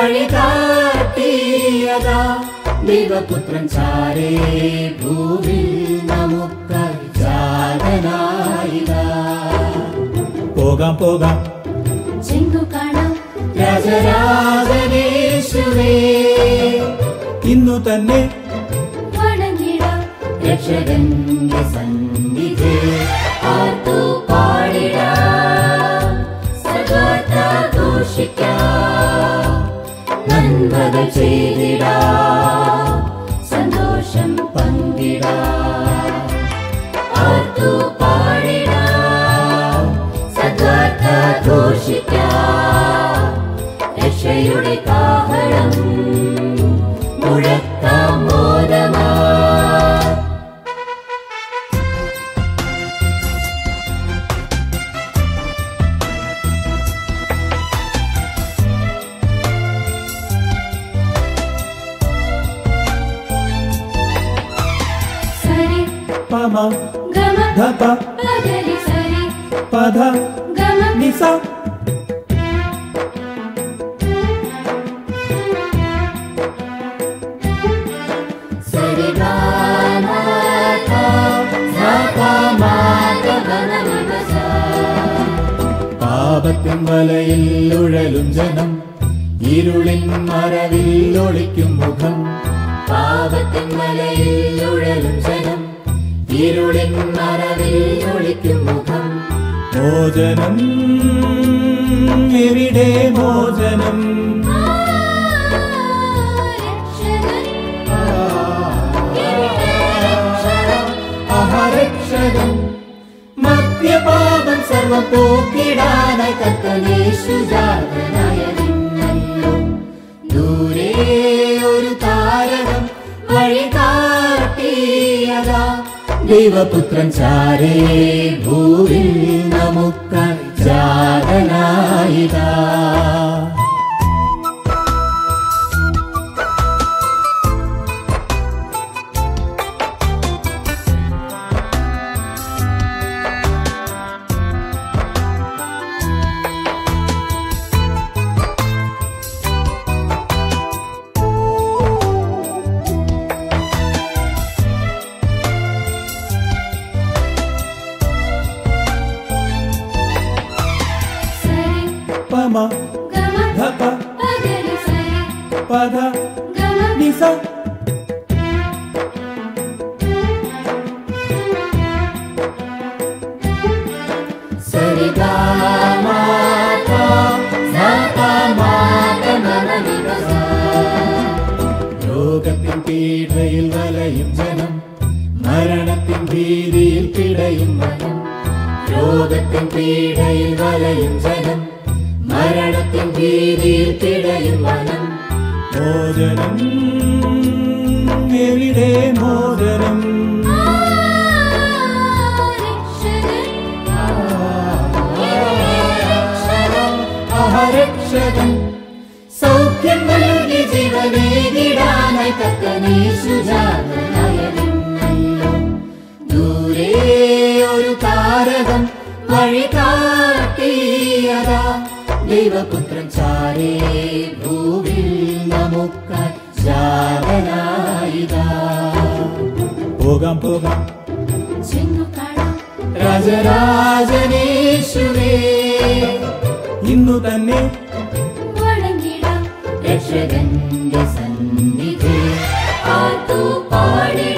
വഴി കാട്ടിയതാ ദൈവപുത്രൻ ചാരേ ഭൂവിൽ നമുക്കായി ജാതനായിതാ പോകാം പോകാം ചെന്നു കാണാം രാജരാജനേശുവേ ഇന്നു തന്നെ വണങ്ങിടാം രക്ഷകന്റെ സന്നിധി ആർത്തു പാടിടാം സദാർത്ഥ ഘോഷിക്കാം നന്മകൾ ചെയ്തിടാം സന്തോഷം പങ്കിടാം ആർത്തു പാടിടാം സദാർത്ഥ ഘോഷിക്കാം രക്ഷയുടെ കാഹളം മുഴക്കാം മോദമാ സരി പമ ഗമ ധപ പദരി സരി പധ ഗമ നിസ പാപത്തിൻ വലയിൽ ഉഴലും ജനം ഇരുളിൻ മറവിൽ ഒളിക്കും മുഖം പാപത്തിൻ മലയിൽ ഉഴലും ജനം ഇരുളിൻ മറവിൽ ഒളിക്കും മുഖം മോചനം എവിടെ മോചനം അഹരക്ഷകൻ മദ്യപാപം സർവം പോക്കിടാനായി കത്തനേശു ജാതനായല്ലോ ദൂരെ ഒരു താരകം വഴി കാട്ടിയതാ ദൈവപുത്രൻ ചാരേ ഭൂവിൽ നമുക്കായി ജാതനായിതാ സരി പമ ഗമ ധപ പദരി സരി പധ ഗമ നിസ രോഗത്തിൻ പീഡയിൽ വലയും ജനം മരണത്തിൻ ഭീതിയിൽ പിടയും മനം രോഗത്തിൻ പീഡയിൽ വലയും ജനം മരണത്തിൻ ഭീതിയിൽ പിടയും മനം മോചനം എവിടെ മോചനം അഹരക്ഷകൻ സൗഖ്യം നൽകി ജീവനേകിടാനായി കത്തനേശു ജാതനായതെന്നല്ലോ ദൂരെ ഒരു താരകം വഴി കാട്ടിയതാ ദൈവപുത്രൻ ചാരേ ഭൂവിൽ നമുക്കായി ജാതനായിതാ പോകാം പോകാം ചെന്നു കാണാം രാജരാജനേശുവേ ഇന്നു തന്നെ വണങ്ങിടാം രക്ഷകന്റെ സന്നിധി ആർത്തു പാടി